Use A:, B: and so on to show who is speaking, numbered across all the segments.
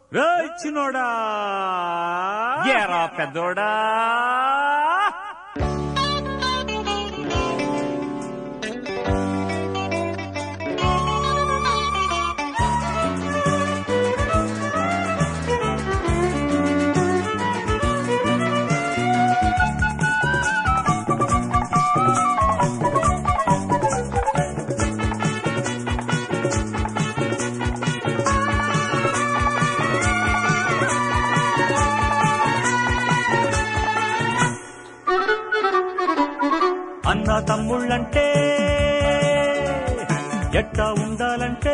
A: రేయ్ చిన్నోడా ఏరా పెద్దోడా అన్న తమ్ముళ్ళంటే ఎట్టా ఉండాలంటే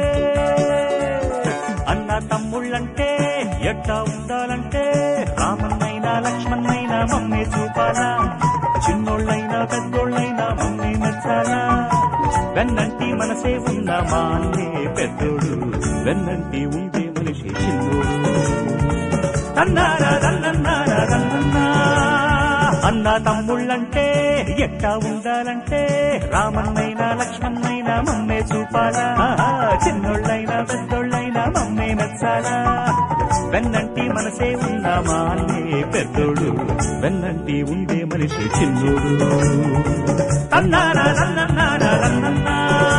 A: అన్న తమ్ముళ్ళంటే ఎట్టా ఉండాలంటే రామన్నైనా లక్ష్మణ్ణైనా మమ్మీ చూపాలా చిన్నోళ్ళైనా పెద్దోళ్ళైనా మమ్మీ మెచ్చాలా వెన్నంటి మనసే ఉన్న మా అన్నే పెద్దోడు వెన్నంటి ఉండే మనిషి చిన్నోడు అన్నారా రన్నన్నారా రన్నన్నా అన్న తమ్ముళ్ళంటే ఎట్టా ఉండాలంటే రామన్నైనా లక్ష్మణ్ణైనా మమ్మే చూపాలా ఆహా, చిన్నోళ్ళైనా పెద్దోళ్ళైనా మమ్మే మెచ్చాలా వెన్నంటి మనసే ఉన్న మా అన్నే పెద్దోడు వెన్నంటి ఉండే మనిషి చిన్నోడు అన్నారా రన్నన్నారా రన్నన్నా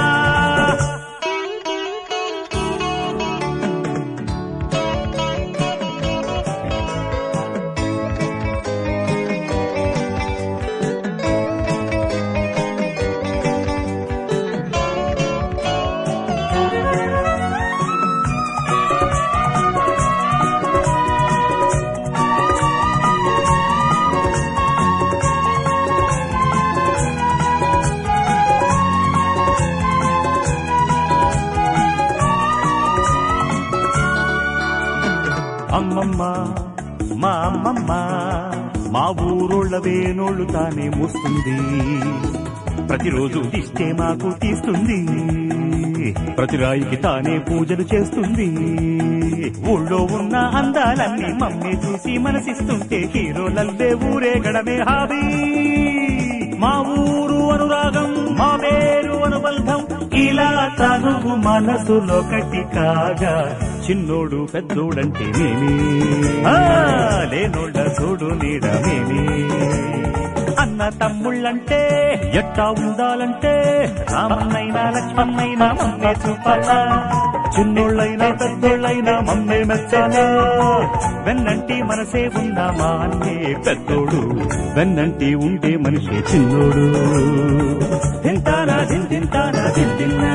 A: అమ్మమ్మ మా అమ్మమ్మ మా ఊరోళ్ళ వేనోళ్ళు తానే మూస్తుంది ప్రతిరోజు తీస్తే మాకు తీస్తుంది ప్రతి రాయికి తానే పూజలు చేస్తుంది ఊళ్ళో ఉన్న అందాలన్నీ మమ్మీ చూసి మనసిస్తుంటే హీరోలల్లే ఊరేగడమే హాబీ మా ఊరు అనురాగం మా పేరు అనుబంధం ఇలా తనువు మనసులో కటి కాగా చిన్నోడు పెద్దోడంటే మేమే ఆ, లేనోళ్ళ చూడు నీడ మేమే అన్న తమ్ముళ్ళంటే ఎట్టా ఉండాలంటే రామన్నైనా లక్ష్మణ్ణైనా మమ్మే చూపాలా చిన్నోళ్ళైనా పెద్దోళ్ళైనా మమ్మే మెచ్చాలా వెన్నంటి మనసే ఉన్న మా అన్నే పెద్దోడు వెన్నంటి ఉండే మనిషి చిన్నోడు తింటానా తింటానా తింటిన్నా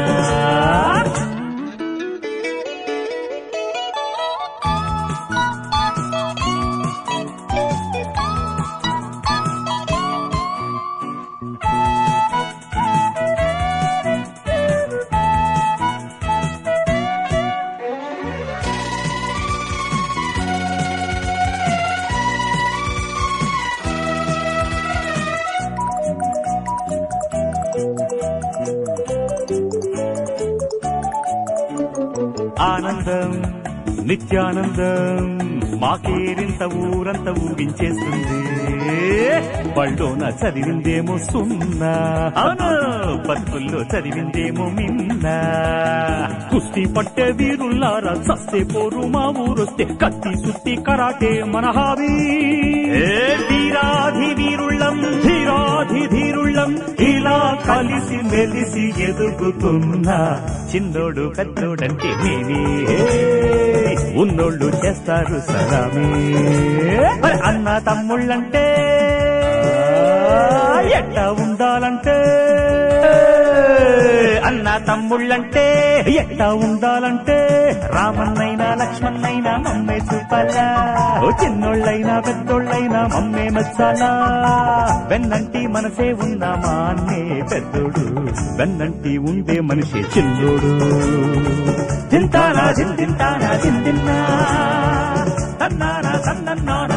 A: ఆనందం నిత్యానందం మాకేరింత ఊరంత ఊగించేస్తుంది బళ్ళోన చదివిందేమో సున్నా అవును బతుకుల్లో చదివిందేమో మిన్న కుస్తీ పట్టే వీరుల్లారా సస్తే పోరు మా ఊరొస్తే కత్తి సుత్తి కరాటే మన హాబీ ఏ వీరాధి వీరుళ్ళం ధీరాధి ధీరుళ్ళం ఇలా కలిసి మెలిసి ఎదుగుతున్నా చిన్నోడు పెద్దోడంటే మేమే ఉన్నోళ్ళు చేస్తారు సలామే మరి అన్న తమ్ముళ్ళంటే ఎట్టా ఉండాలంటే అన్న తమ్ముళ్ళంటే ఎట్టా ఉండాలంటే రామన్నైనా లక్ష్మణ్ణైనా మమ్మే చూపాలా ఓ చిన్నోళ్ళైనా పెద్దోళ్ళైనా మమ్మే మెచ్చాలా వెన్నంటి మనసే ఉన్న మా అన్నే పెద్దోడు వెన్నంటి ఉండే మనిషి చిన్నోడు తింటానా తింటానా తింటిన్నా తన్నానా తన్నన్నా